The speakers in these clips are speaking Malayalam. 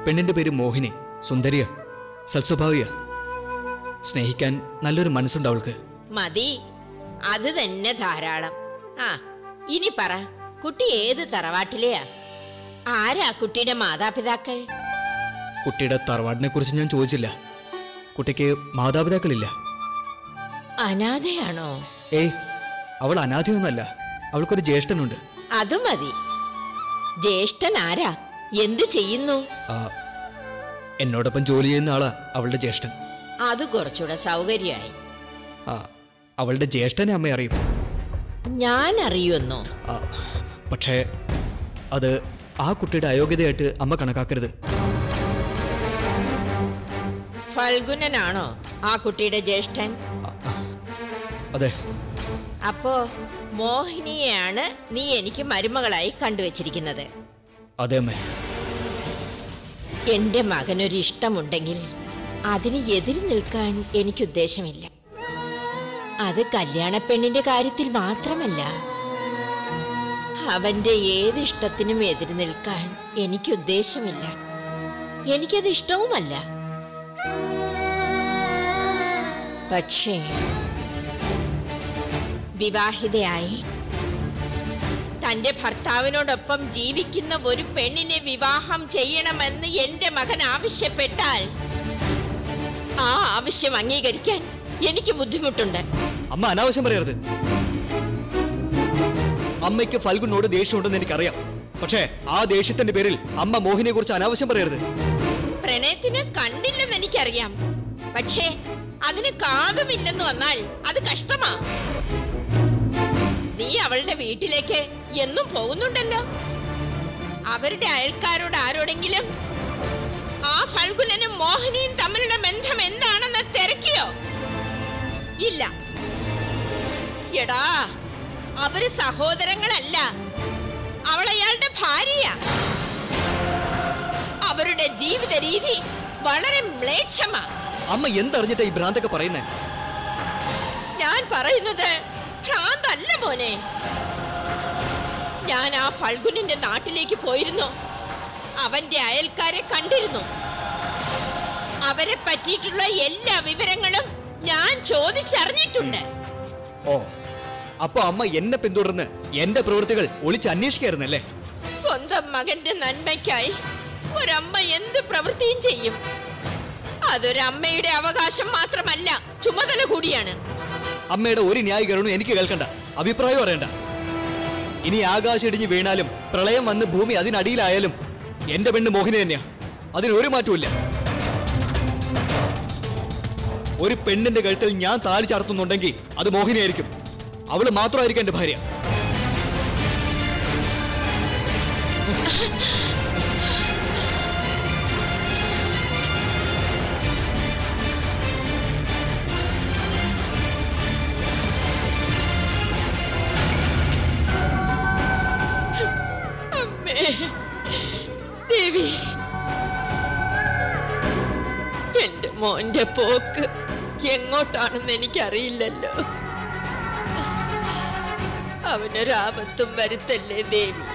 പെണ്ണിന്റെ പേര് മോഹിനി സുന്ദരിയ സൽസ്വഭാവിയ സ്നേഹിക്കാൻ നല്ലൊരു മനസ്സുണ്ട് അവൾക്ക് മതി അത് തന്നെ ധാരാളം ആ ഇനി പറ കുട്ടി ഏത് തറവാട്ടിലെയാ ആരാ കുട്ടിയുടെ മാതാപിതാക്കൾ കുട്ടിയുടെ തറവാടിനെ കുറിച്ച് ഞാൻ ചോദിച്ചില്ല കുട്ടിക്ക് മാതാപിതാക്കളില്ല അനാഥയാണോ ഏയ് അവൾ അനാഥയൊന്നുമല്ല അവൾക്കൊരു ജ്യേഷ്ഠനുണ്ട് അത് മതി ജ്യേഷ്ഠൻ ആരാ എന്ത് ചെയ്യുന്നു ആ, എന്നോടൊപ്പം ജോലി ചെയ്യുന്ന ആളാ അവളുടെ ജ്യേഷ്ഠൻ അത് കുറച്ചുകൂടെ സൗകര്യമായി ആ അവളുടെ ജ്യേഷ്ഠനെ അമ്മ അറിയും ഞാൻ അറിയുന്നോ ആ, പക്ഷേ അത് ആ കുട്ടിയുടെ അയോഗ്യതയായിട്ട് അമ്മ കണക്കാക്കരുത് ഫൽഗുനനാണോ ആ കുട്ടിയുടെ ജ്യേഷ്ഠൻ അതെ അപ്പോ മോഹിനിയെയാണ് നീ എനിക്ക് മരുമകളായി കണ്ടുവച്ചിരിക്കുന്നത് അതെ അമ്മേ എന്റെ മകനൊരു ഇഷ്ടമുണ്ടെങ്കിൽ അതിന് എതിര് നിൽക്കാൻ എനിക്ക് ഉദ്ദേശമില്ല അത് കല്യാണ പെണ്ണിന്റെ കാര്യത്തിൽ മാത്രമല്ല അവന്റെ ഏത് ഇഷ്ടത്തിനും എതിര് നിൽക്കാൻ എനിക്ക് ഉദ്ദേശമില്ല എനിക്കത് ഇഷ്ടവുമല്ല പക്ഷേ വിവാഹിതയായി തന്റെ ഭർത്താവിനോടൊപ്പം ജീവിക്കുന്ന ഒരു പെണ്ണിനെ വിവാഹം ചെയ്യണമെന്ന് എന്റെ മകൻ ആവശ്യപ്പെട്ടാൽ ആ ആവശ്യം അംഗീകരിക്കാൻ എനിക്ക് ബുദ്ധിമുട്ടുണ്ട് അമ്മ അനാവശ്യം പറയരുത് അമ്മയ്ക്ക് ഫൽഗുനോട് ദേഷ്യമുണ്ടെന്ന് എനിക്കറിയാം പക്ഷേ ആ ദേഷ്യത്തിന്റെ പേരിൽ അമ്മ മോഹിനിയെ കുറിച്ച് അനാവശ്യം പറയരുത് പ്രണയത്തിന് കണ്ടില്ലെന്ന് എനിക്കറിയാം പക്ഷേ അതിന് കാതുമില്ലെന്ന് വന്നാൽ അത് കഷ്ടമാ നീ അവളുടെ വീട്ടിലേക്ക് എന്നും പോകുന്നുണ്ടല്ലോ അവരുടെ അയൽക്കാരോട് ആരോടെങ്കിലും ആ ഫൽഗുനനും മോഹിനിയും തമ്മിലുള്ള ബന്ധം എന്താണെന്ന് തിരക്കിയോ ഇല്ല എടാ അവര് സഹോദരങ്ങളല്ല അവൾ അയാളുടെ ഭാര്യയാ അവരുടെ ജീവിത രീതി വളരെ മ്ലേച്ഛമാ അമ്മ എന്തറിഞ്ഞിട്ടാ ഈ ഭ്രാന്തൊക്കെ പറയുന്നേ ഞാൻ പറയുന്നത് ഭ്രാന്തല്ല മോനെ ഞാൻ ആ ഫൽഗുനിന്റെ നാട്ടിലേക്ക് പോയിരുന്നു അവന്റെ അയൽക്കാരെ കണ്ടിരുന്നു അവരെ പറ്റിയിട്ടുള്ള എല്ലാ വിവരങ്ങളും ഞാൻ ചോദിച്ചറിഞ്ഞിട്ടുണ്ട് ഓ അപ്പൊ അമ്മ എന്നെ പിന്തുടർന്ന് എന്റെ പ്രവൃത്തികൾ ഒളിച്ച് അന്വേഷിക്കായിരുന്നല്ലേ സ്വന്തം മകന്റെ നന്മയ്ക്കായി ഒരമ്മ എന്ത് പ്രവൃത്തിയും ചെയ്യും അതൊരമ്മയുടെ അവകാശം മാത്രമല്ല ചുമതല കൂടിയാണ് അമ്മയുടെ ഒരു ന്യായീകരണവും എനിക്ക് കേൾക്കണ്ട അഭിപ്രായം അറിയണ്ട ഇനി ആകാശം ഇടിഞ്ഞ് വീണാലും പ്രളയം വന്ന് ഭൂമി അതിനടിയിലായാലും എന്റെ പെണ്ണ് മോഹിനി തന്നെയാ അതിന് ഒരു മാറ്റവും ഒരു പെണ്ണിന്റെ കഴുത്തിൽ ഞാൻ താലി ചാർത്തുന്നുണ്ടെങ്കിൽ അത് മോഹിനിയായിരിക്കും അവള് മാത്രമായിരിക്കും എന്റെ ഭാര്യ അമ്മേ ദേവി എന്റെ മോന്റെ പോക്ക് എങ്ങോട്ടാണെന്ന് എനിക്കറിയില്ലല്ലോ അവനൊരാപത്തും വരുത്തല്ലേ ദേവി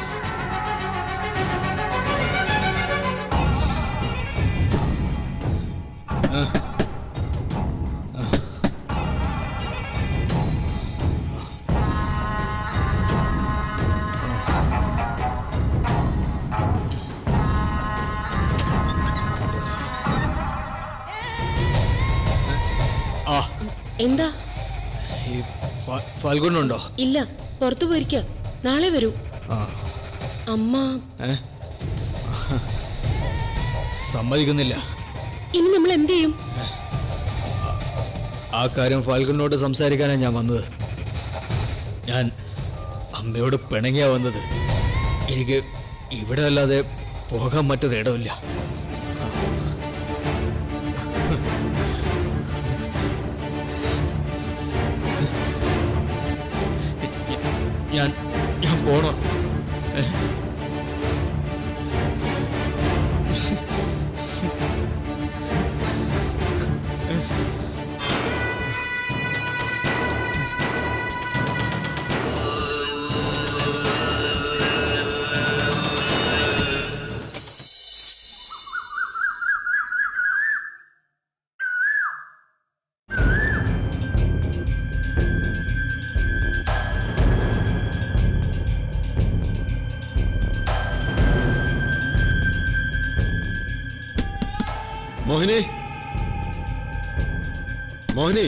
ആ എന്താ ഈ ഫ- ഫൽഗുനുണ്ടോ ഇല്ല പുറത്തു പോയിരിക്ക നാളെ വരൂ ആ അമ്മ ഏ സമ്മതിക്കുന്നില്ല ഇനി നമ്മൾ എന്ത് ചെയ്യും ആ കാര്യം ഫാൽക്കനോട് സംസാരിക്കാനാണ് ഞാൻ വന്നത് ഞാൻ അമ്മയോട് പിണങ്ങിയാ വന്നത് എനിക്ക് ഇവിടെ അല്ലാതെ പോകാൻ മറ്റൊരിടമില്ല ഞാൻ ഞാൻ പോണോ മോഹിനി മോഹിനി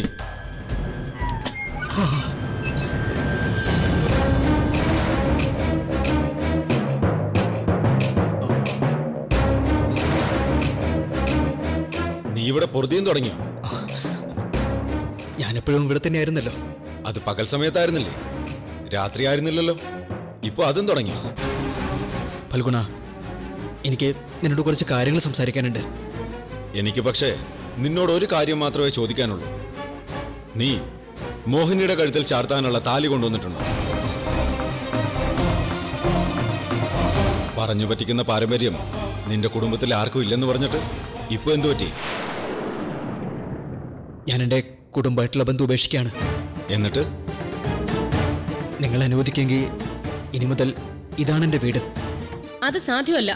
നീ ഇവിടെ പൊറുതിയും തുടങ്ങിയോ ഞാനെപ്പോഴും ഇവിടെ തന്നെയായിരുന്നല്ലോ അത് പകൽ സമയത്തായിരുന്നില്ലേ രാത്രി ആയിരുന്നില്ലല്ലോ ഇപ്പൊ അതും തുടങ്ങിയോ ഫൽഗുണ എനിക്ക് നിന്നോട് കുറച്ച് കാര്യങ്ങൾ സംസാരിക്കാനുണ്ട് എനിക്ക് പക്ഷേ നിന്നോട് ഒരു കാര്യം മാത്രമേ ചോദിക്കാനുള്ളൂ നീ മോഹിനിയുടെ കഴുത്തിൽ ചാർത്താനുള്ള താലി കൊണ്ടുവന്നിട്ടുണ്ടോ പറഞ്ഞു പറ്റിക്കുന്ന പാരമ്പര്യം നിന്റെ കുടുംബത്തിൽ ആർക്കും ഇല്ലെന്ന് പറഞ്ഞിട്ട് ഇപ്പൊ എന്തു പറ്റി ഞാൻ എൻ്റെ കുടുംബമായിട്ടുള്ള ബന്ധം ഉപേക്ഷിക്കുകയാണ് എന്നിട്ട് നിങ്ങൾ അനുവദിക്കെങ്കിൽ ഇനി മുതൽ ഇതാണ് എൻ്റെ വീട് അത് സാധ്യമല്ല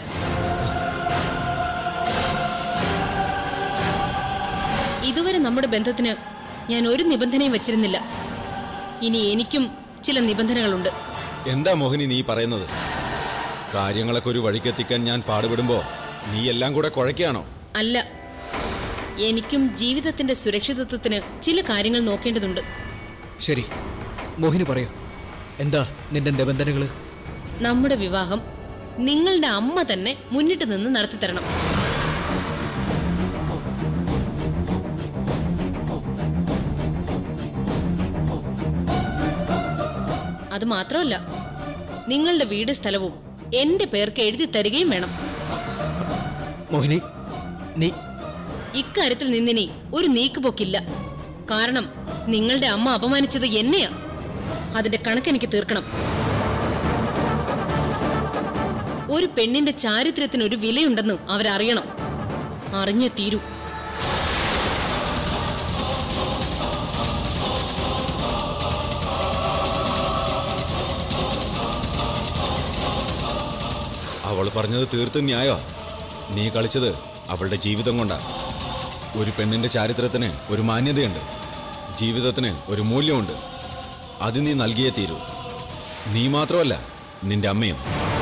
ഇതുവരെ നമ്മുടെ ബന്ധത്തിന് ഞാൻ ഒരു നിബന്ധനയും വെച്ചിരുന്നില്ല ഇനി എനിക്കും ചില നിബന്ധനകളുണ്ട് എന്താ മോഹിനി നീ പറയുന്നത് കാര്യങ്ങളൊക്കെ ഒരു വഴിക്കെത്തിക്കാൻ ഞാൻ പാടുപെടുമ്പോ നീ എല്ലാം കൂടെ കുഴയ്ക്കാണോ അല്ല എനിക്കും ജീവിതത്തിന്റെ സുരക്ഷിതത്വത്തിന് ചില കാര്യങ്ങൾ നോക്കേണ്ടതുണ്ട് ശരി മോഹിനി പറയൂ എന്താ നിന്റെ നിബന്ധനകൾ നമ്മുടെ വിവാഹം നിങ്ങളുടെ അമ്മ തന്നെ മുന്നിട്ട് നിന്ന് നടത്തിത്തരണം അത് മാത്രമല്ല നിങ്ങളുടെ വീട് സ്ഥലവും എന്റെ പേർക്ക് എഴുതി തരികയും വേണം മോഹിനി നീ ഇക്കാര്യത്തിൽ നിന്നിനി ഒരു നീക്കുപോക്കില്ല കാരണം നിങ്ങളുടെ അമ്മ അപമാനിച്ചത് എന്നെയാ അതിന്റെ കണക്ക് എനിക്ക് തീർക്കണം ഒരു പെണ്ണിന്റെ ചാരിത്രത്തിന് ഒരു വിലയുണ്ടെന്ന് അവരറിയണം അറിഞ്ഞേ തീരൂ അവൾ പറഞ്ഞത് തീർത്തും ന്യായോ നീ കളിച്ചത് അവളുടെ ജീവിതം കൊണ്ടാ ഒരു പെണ്ണിന്റെ ചാരിത്രത്തിന് ഒരു മാന്യതയുണ്ട് ജീവിതത്തിന് ഒരു മൂല്യമുണ്ട് അത് നീ നൽകിയേ തീരൂ നീ മാത്രമല്ല നിന്റെ അമ്മയും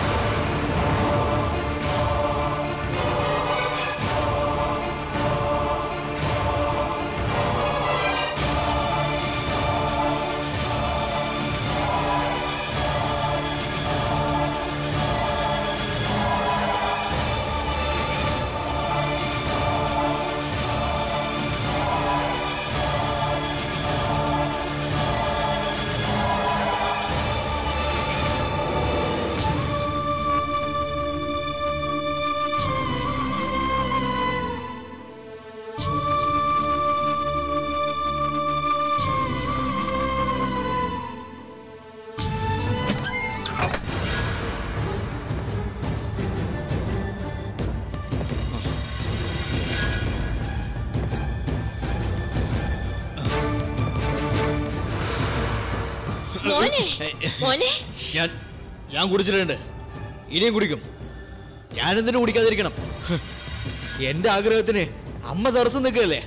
മോനെ മോനെ ഞാൻ ഞാൻ കുടിച്ചിട്ടുണ്ട് ഇനിയും കുടിക്കും ഞാനെന്തിനു കുടിക്കാതിരിക്കണം എന്റെ ആഗ്രഹത്തിന് അമ്മ തടസ്സം നിൽക്കുകയല്ലേ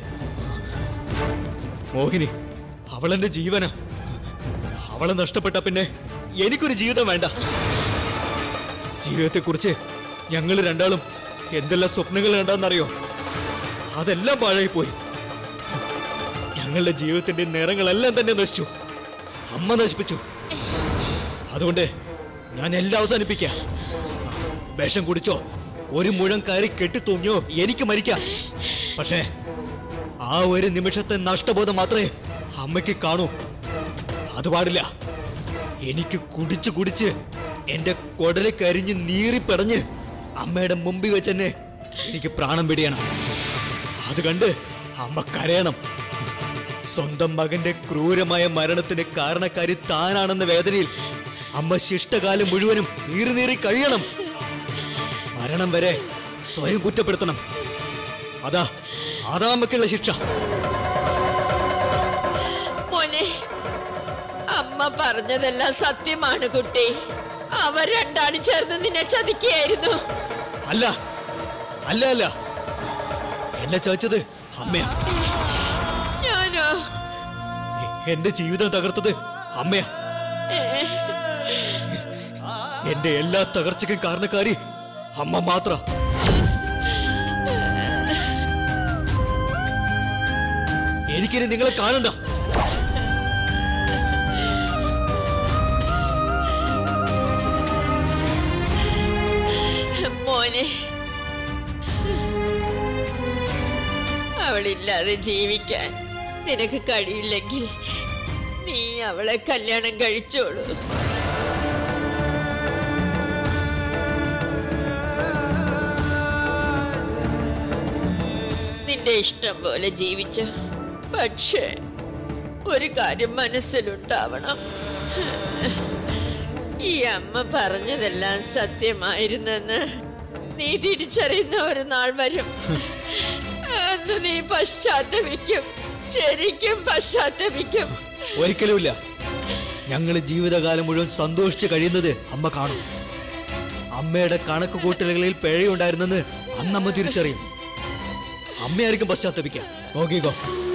മോഹിനി അവളെന്റെ ജീവന അവളെ നഷ്ടപ്പെട്ട പിന്നെ എനിക്കൊരു ജീവിതം വേണ്ട ജീവിതത്തെക്കുറിച്ച് ഞങ്ങൾ രണ്ടാളും എന്തെല്ലാം സ്വപ്നങ്ങൾ കണ്ടെന്നറിയോ അതെല്ലാം പാഴായിപ്പോയി ഞങ്ങളുടെ ജീവിതത്തിന്റെ നിറങ്ങളെല്ലാം തന്നെ നശിച്ചു അമ്മ നശിപ്പിച്ചു അതുകൊണ്ട് ഞാൻ എല്ലാം അവസാനിപ്പിക്കാം വിഷം കുടിച്ചോ ഒരു മുഴം കയറി കെട്ടിത്തൂങ്ങിയോ എനിക്ക് മരിക്കാം പക്ഷേ ആ ഒരു നിമിഷത്തെ നഷ്ടബോധം മാത്രമേ അമ്മയ്ക്ക് കാണൂ അത് പാടില്ല എനിക്ക് കുടിച്ച് കുടിച്ച് എന്റെ കൊടലെ കരിഞ്ഞ് നീറിപ്പടഞ്ഞ് അമ്മയുടെ മുമ്പിൽ വെച്ചെന്നെ എനിക്ക് പ്രാണം പിടിയണം അത് കണ്ട് അമ്മ കരയണം സ്വന്തം മകന്റെ ക്രൂരമായ മരണത്തിന് കാരണക്കാരി താനാണെന്ന വേദനയിൽ അമ്മ ശിഷ്ടകാലം മുഴുവനും നീറി നീറി കഴിയണം മരണം വരെ സ്വയം കുറ്റപ്പെടുത്തണം അതാ അതാ അമ്മക്കുള്ള ശിക്ഷ മോനെ അമ്മ പറഞ്ഞതെല്ലാം സത്യമാണ് കുട്ടി അവർ രണ്ടാളും ചേർന്ന് നിന്നെ ചതിക്കുകയായിരുന്നു അല്ല അല്ല അല്ല എന്നെ ചതിച്ചത് അമ്മയാ ഞാനോ എ- എന്റെ ജീവിതം തകർത്തത് അമ്മയാ എന്റെ എല്ലാ തകർച്ചയ്ക്കും കാരണക്കാരി അമ്മ മാത്ര എനിക്കിനി നിങ്ങളെ കാണണ്ട മോനെ അവളില്ലാതെ ജീവിക്കാൻ നിനക്ക് കഴിയില്ലെങ്കിൽ നീ അവളെ കല്യാണം കഴിച്ചോളൂ നിന്റെ ഇഷ്ടം പോലെ ജീവിച്ചു പക്ഷേ ഒരു കാര്യം മനസ്സിലുണ്ടാവണം ഈ അമ്മ പറഞ്ഞതെല്ലാം സത്യമായിരുന്നെന്ന് നീ തിരിച്ചറിയുന്ന ഒരു നാൾ വരും അന്ന് നീ പശ്ചാത്തപിക്കും ശരിക്കും പശ്ചാത്തപിക്കും ഒരിക്കലുമില്ല ഞങ്ങൾ ജീവിതകാലം മുഴുവൻ സന്തോഷിച്ച് കഴിയുന്നത് അമ്മ കാണും അമ്മയുടെ കണക്ക് കൂട്ടലുകളിൽ പിഴയുണ്ടായിരുന്നെന്ന് അന്നമ്മ തിരിച്ചറിയും അമ്മയായിരിക്കും പശ്ചാത്തപിക്കുക നോക്കിക്കോ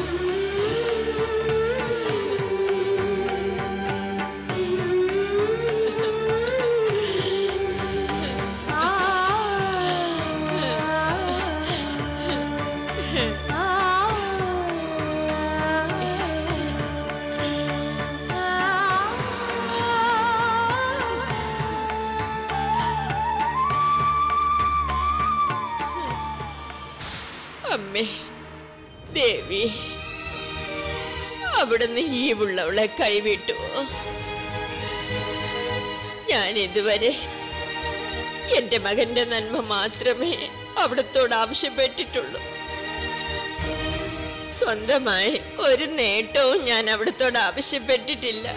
അമ്മേ ദേവി അവിടുന്ന് ഈ ഉള്ളവളെ കൈവിട്ടുവോ ഞാൻ ഇതുവരെ എന്റെ മകന്റെ നന്മ മാത്രമേ അവിടത്തോട് ആവശ്യപ്പെട്ടിട്ടുള്ളൂ സ്വന്തമായി ഒരു നേട്ടവും ഞാൻ അവിടത്തോട് ആവശ്യപ്പെട്ടിട്ടില്ല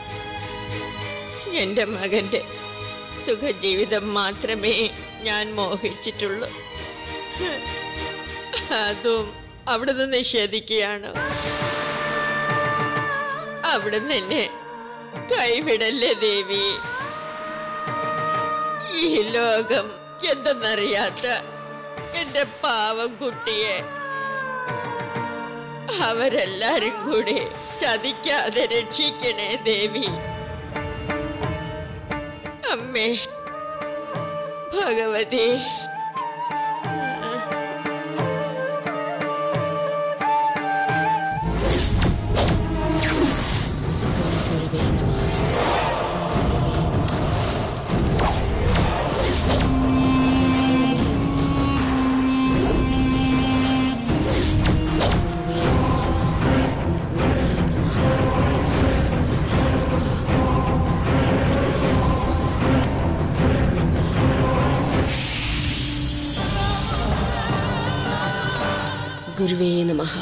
എന്റെ മകന്റെ സുഖജീവിതം മാത്രമേ ഞാൻ മോഹിച്ചിട്ടുള്ളൂ അതും അവിടുന്ന് നിഷേധിക്കുകയാണ് അവിടുന്ന് എന്നെ കൈവിടല്ലേ ദേവി ഈ ലോകം എന്തെന്നറിയാത്ത എന്റെ പാവം കുട്ടിയെ അവരെല്ലാരും കൂടി ചതിക്കാതെ രക്ഷിക്കണേ ദേവി അമ്മേ ഭഗവതി ഗുരുവേ നമഃ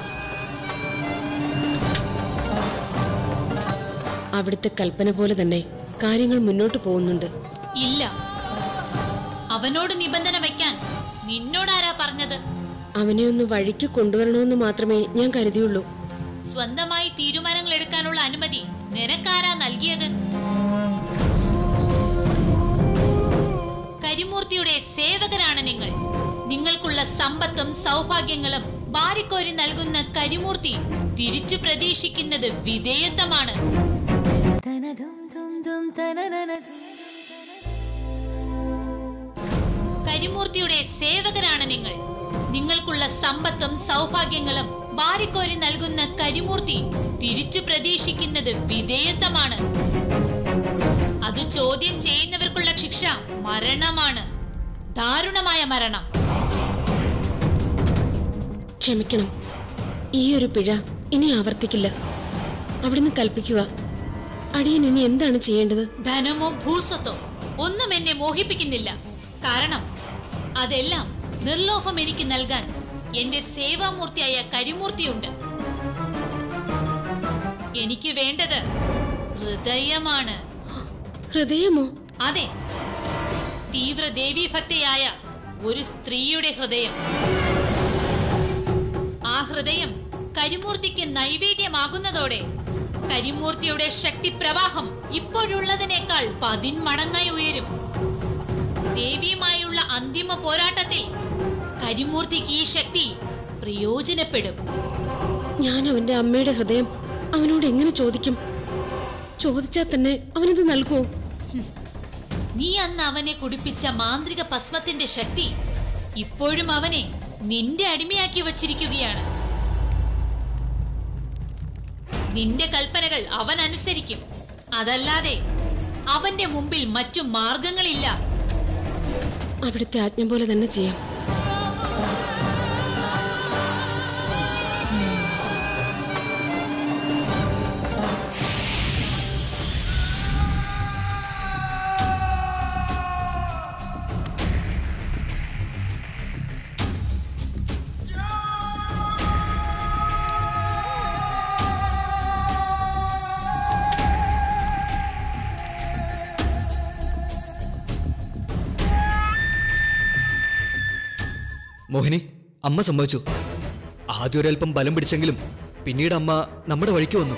അവിടുത്തെ കൽപ്പന പോലെ തന്നെ കാര്യങ്ങൾ മുന്നോട്ട് പോകുന്നുണ്ട് ഇല്ല അവനോട് നിബന്ധന വെക്കാൻ നിന്നോടാരാ പറഞ്ഞത് അവനെ ഒന്ന് വഴിക്ക് കൊണ്ടുവരണമെന്ന് മാത്രമേ ഞാൻ കരുതിയുള്ളൂ സ്വന്തമായി തീരുമാനങ്ങൾ എടുക്കാനുള്ള അനുമതി നിനക്കാരാ നൽകിയത് കരിമൂർത്തിയുടെ സേവകരാണ് നിങ്ങൾ നിങ്ങൾക്കുള്ള സമ്പത്തും സൗഭാഗ്യങ്ങളും വാരിക്കോരി നൽകുന്ന കരിമൂർത്തി തിരിച്ചു പ്രതീക്ഷിക്കുന്നത് വിധേയത്വമാണ് കരിമൂർത്തിയുടെ സേവകരാണ് നിങ്ങൾ നിങ്ങൾക്കുള്ള സമ്പത്തും സൗഭാഗ്യങ്ങളും വാരിക്കോരി നൽകുന്ന കരിമൂർത്തി തിരിച്ചു പ്രതീക്ഷിക്കുന്നത് വിധേയത്വമാണ് അത് ചോദ്യം ചെയ്യുന്നവർക്കുള്ള ശിക്ഷ മരണമാണ് ദാരുണമായ മരണം ക്ഷമിക്കണം ഈ ഒരു പിഴ ഇനി ആവർത്തിക്കില്ല അവിടുന്ന് കൽപ്പിക്കുക അടിയൻ ഇനി എന്താണ് ചെയ്യേണ്ടത് ധനമോ ഭൂസ്വത്തോ ഒന്നും എന്നെ മോഹിപ്പിക്കുന്നില്ല കാരണം അതെല്ലാം നിർലോഭം എനിക്ക് നൽകാൻ എന്റെ സേവാമൂർത്തിയായ കരിമൂർത്തിയുണ്ട് എനിക്ക് വേണ്ടത് ഹൃദയമാണ് ഹൃദയമോ അതെ തീവ്ര ദേവീഭക്തയായ ഒരു സ്ത്രീയുടെ ഹൃദയം ആ ഹൃദയം കരിമൂർത്തിക്ക് നൈവേദ്യമാകുന്നതോടെ കരിമൂർത്തിയുടെ ശക്തി പ്രവാഹം ഇപ്പോഴുള്ളതിനേക്കാൾ പതിന്മടങ്ങായി ഉയരും ദേവിയുമായുള്ള അന്തിമ പോരാട്ടത്തിൽ കരിമൂർത്തിക്ക് ഈ ശക്തി പ്രയോജനപ്പെടും ഞാൻ അവന്റെ അമ്മയുടെ ഹൃദയം അവനോട് എങ്ങനെ ചോദിക്കും ചോദിച്ചാൽ തന്നെ അവനത് നൽകുമോ നീ അന്ന് അവനെ കുടിപ്പിച്ച മാന്ത്രിക ഭസ്മത്തിന്റെ ശക്തി ഇപ്പോഴും അവനെ നിന്റെ അടിമയാക്കി വച്ചിരിക്കുകയാണ് നിന്റെ കൽപ്പനകൾ അവൻ അനുസരിക്കും അതല്ലാതെ അവന്റെ മുമ്പിൽ മറ്റു മാർഗങ്ങളില്ല അവിടുത്തെ ആജ്ഞ പോലെ തന്നെ ചെയ്യാം മോഹിനി അമ്മ സമ്മതിച്ചു ആദ്യം ഒരല്പം ബലം പിടിച്ചെങ്കിലും പിന്നീട് അമ്മ നമ്മുടെ വഴിക്ക് വന്നു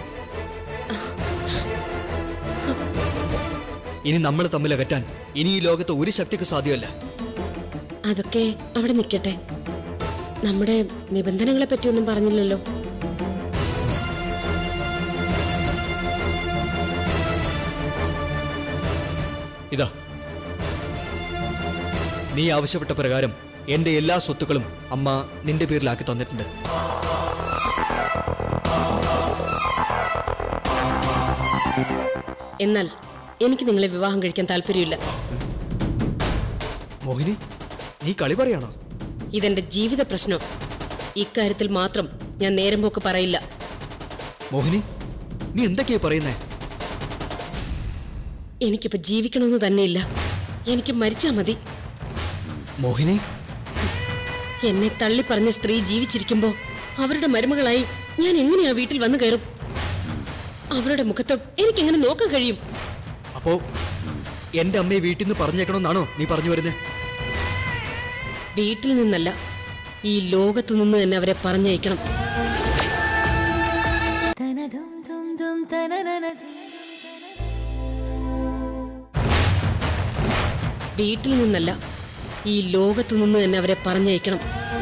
ഇനി നമ്മൾ തമ്മിൽ അകറ്റാൻ ഇനി ഈ ലോകത്ത് ഒരു ശക്തിക്ക് സാധ്യമല്ല അതൊക്കെ അവിടെ നിൽക്കട്ടെ നമ്മുടെ നിബന്ധനകളെ പറ്റിയൊന്നും പറഞ്ഞില്ലല്ലോ ഇതാ നീ ആവശ്യപ്പെട്ട പ്രകാരം എന്റെ എല്ലാ സ്വത്തുക്കളും അമ്മ നിന്റെ പേരിലാക്കി തന്നിട്ടുണ്ട് എന്നാൽ എനിക്ക് നിങ്ങളെ വിവാഹം കഴിക്കാൻ താല്പര്യമില്ല മോഹിനി നീ കളി പറയാണോ ഇതെന്റെ ജീവിത പ്രശ്നം ഇക്കാര്യത്തിൽ മാത്രം ഞാൻ നേരം പോക്ക് പറയില്ല മോഹിനി നീ എന്തൊക്കെയാ പറയുന്നേ എനിക്കിപ്പോ ജീവിക്കണമെന്ന് തന്നെയില്ല എനിക്ക് മരിച്ചാ മതി മോഹിനി എന്നെ തള്ളിപ്പറഞ്ഞ സ്ത്രീ ജീവിച്ചിരിക്കുമ്പോ അവരുടെ മരുമകളായി ഞാൻ എങ്ങനെയാ വീട്ടിൽ വന്നു കയറും അവരുടെ മുഖത്ത് എനിക്കെങ്ങനെ നോക്കാൻ കഴിയും അപ്പോ എന്റെ അമ്മയെ വീട്ടിൽ നിന്ന് പറഞ്ഞേക്കണമെന്നാണോ നീ പറഞ്ഞു വരുന്നേ വീട്ടിൽ നിന്നല്ല ഈ ലോകത്ത് നിന്ന് തന്നെ അവരെ പറഞ്ഞയക്കണം വീട്ടിൽ നിന്നല്ല ഈ ലോകത്ത് നിന്ന് തന്നെ അവരെ പറഞ്ഞയക്കണം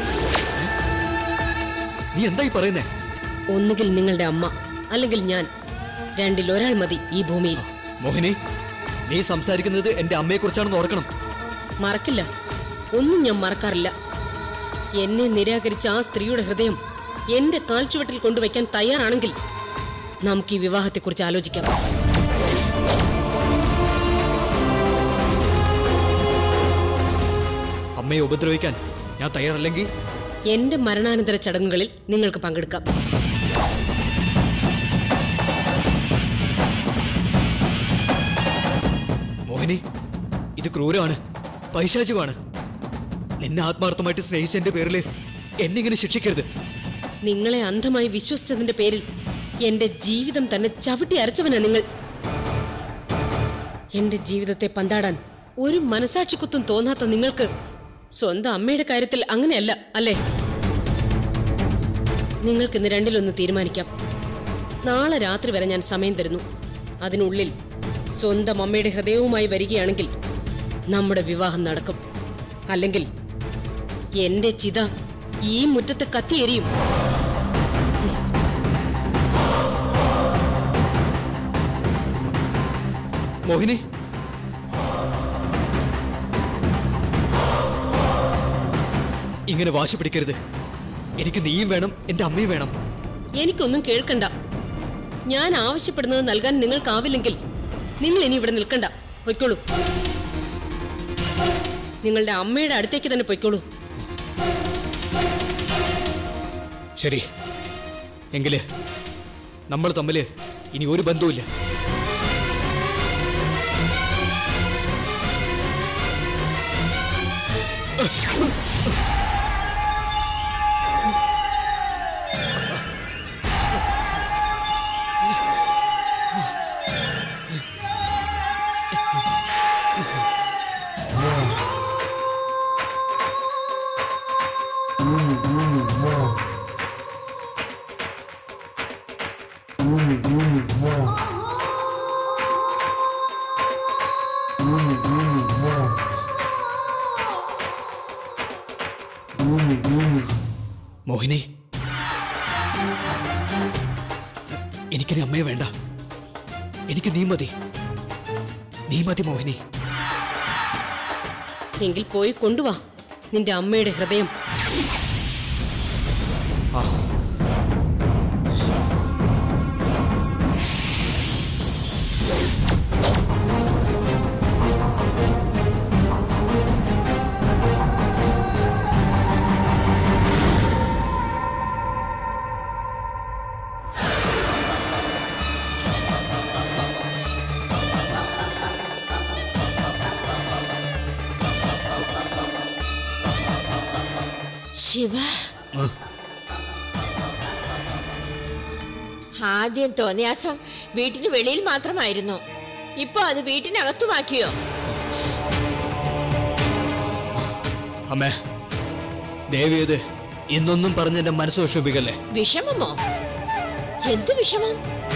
നീ എന്തായി പറയുന്നേ ഒന്നുകിൽ നിങ്ങളുടെ അമ്മ അല്ലെങ്കിൽ ഞാൻ രണ്ടിൽ ഒരാൾ മതി ഈ ഭൂമിയിൽ മോഹിനി നീ സംസാരിക്കുന്നത് എന്റെ അമ്മയെക്കുറിച്ചാണെന്ന് ഓർക്കണം മറക്കില്ല ഒന്നും ഞാൻ മറക്കാറില്ല എന്നെ നിരാകരിച്ച ആ സ്ത്രീയുടെ ഹൃദയം എന്റെ കാൽച്ചുവട്ടിൽ കൊണ്ടുവയ്ക്കാൻ തയ്യാറാണെങ്കിൽ നമുക്ക് ഈ വിവാഹത്തെക്കുറിച്ച് ആലോചിക്കാം അമ്മയെ ഉപദ്രവിക്കാൻ ഞാൻ തയ്യാറല്ലെങ്കിൽ എന്റെ മരണാനന്തര ചടങ്ങുകളിൽ നിങ്ങൾക്ക് പങ്കെടുക്കാം മോഹിനി ഇത് ക്രൂരമാണ് പൈശാചികമാണ് നിന്നെ ആത്മാർത്ഥമായിട്ട് സ്നേഹിച്ചതിന്റെ പേരിൽ എന്നെ ഇങ്ങനെ ശിക്ഷിക്കരുത് നിങ്ങളെ അന്ധമായി വിശ്വസിച്ചതിന്റെ പേരിൽ എന്റെ ജീവിതം തന്നെ ചവിട്ടി അരച്ചവനാ നിങ്ങൾ എന്റെ ജീവിതത്തെ പന്താടാൻ ഒരു മനസാക്ഷിക്കുത്തും തോന്നാത്ത നിങ്ങൾക്ക് സ്വന്തം അമ്മയുടെ കാര്യത്തിൽ അങ്ങനെയല്ല അല്ലേ നിങ്ങൾക്ക് ഇന്ന് രണ്ടിലൊന്ന് തീരുമാനിക്കാം നാളെ രാത്രി വരെ ഞാൻ സമയം തരുന്നു അതിനുള്ളിൽ സ്വന്തം അമ്മയുടെ ഹൃദയവുമായി വരികയാണെങ്കിൽ നമ്മുടെ വിവാഹം നടക്കും അല്ലെങ്കിൽ എന്റെ ചിത ഈ മുറ്റത്ത് കത്തിയെരിയും മോഹിനി ഇങ്ങനെ വാശി പിടിക്കരുത് എനിക്ക് നീയും വേണം എന്റെ അമ്മയും വേണം എനിക്കൊന്നും കേൾക്കണ്ട ഞാൻ ആവശ്യപ്പെടുന്നത് നൽകാൻ നിങ്ങൾക്കാവില്ലെങ്കിൽ നിങ്ങൾ ഇനി ഇവിടെ നിൽക്കണ്ട പൊയ്ക്കോളൂ നിങ്ങളുടെ അമ്മയുടെ അടുത്തേക്ക് തന്നെ പൊയ്ക്കോളൂ ശരി എങ്കില് നമ്മൾ തമ്മില് ഇനി ഒരു ബന്ധവുമില്ല മോഹിനി എനിക്കിനി അമ്മയെ വേണ്ട എനിക്ക് നീ മതി നീ മതി മോഹിനി എങ്കിൽ പോയി കൊണ്ടുവാ നിന്റെ അമ്മയുടെ ഹൃദയം ആ ശിവ ആദ്യം തോന്നിയാസം വീട്ടിന് വെളിയിൽ മാത്രമായിരുന്നു ഇപ്പൊ അത് വീട്ടിനകത്തുമാക്കിയോ അമ്മേ ദേവിയത് ഇന്നൊന്നും പറഞ്ഞ് എന്റെ മനസ്സ് വിഷമിപ്പിക്കല്ലേ വിഷമമോ എന്ത് വിഷമം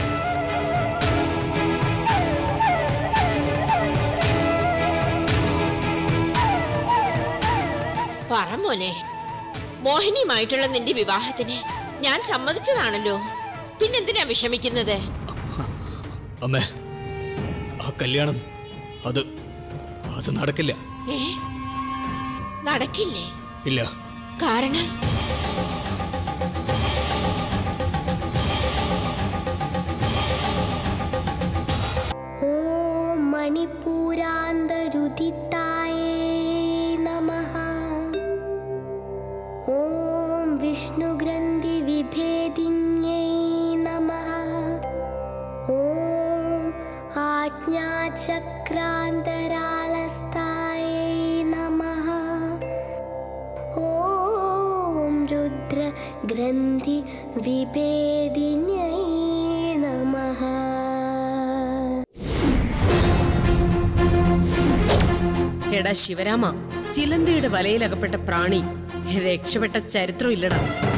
പറ മോനെ മോഹിനിയുമായിട്ടുള്ള നിന്റെ വിവാഹത്തിന് ഞാൻ സമ്മതിച്ചതാണല്ലോ പിന്നെന്തിനാ വിഷമിക്കുന്നത് അമ്മേ ആ കല്യാണം അത് അത് നടക്കില്ല ഏ നടക്കില്ലേ ഇല്ല കാരണം ॐ मणिपुरान्दरुदिताय नमः ॐ विष्णुग्रन्थिविभेदिन्यै नमः ॐ आज्ञाचक्रान्तरालस्ताय नमः ॐ रुद्रग्रन्थिविभेदिन्यै नमः എടാ ശിവരാമ ചിലന്തിയുടെ വലയിലകപ്പെട്ട പ്രാണി രക്ഷപ്പെട്ട ചരിത്രം ഇല്ലടാ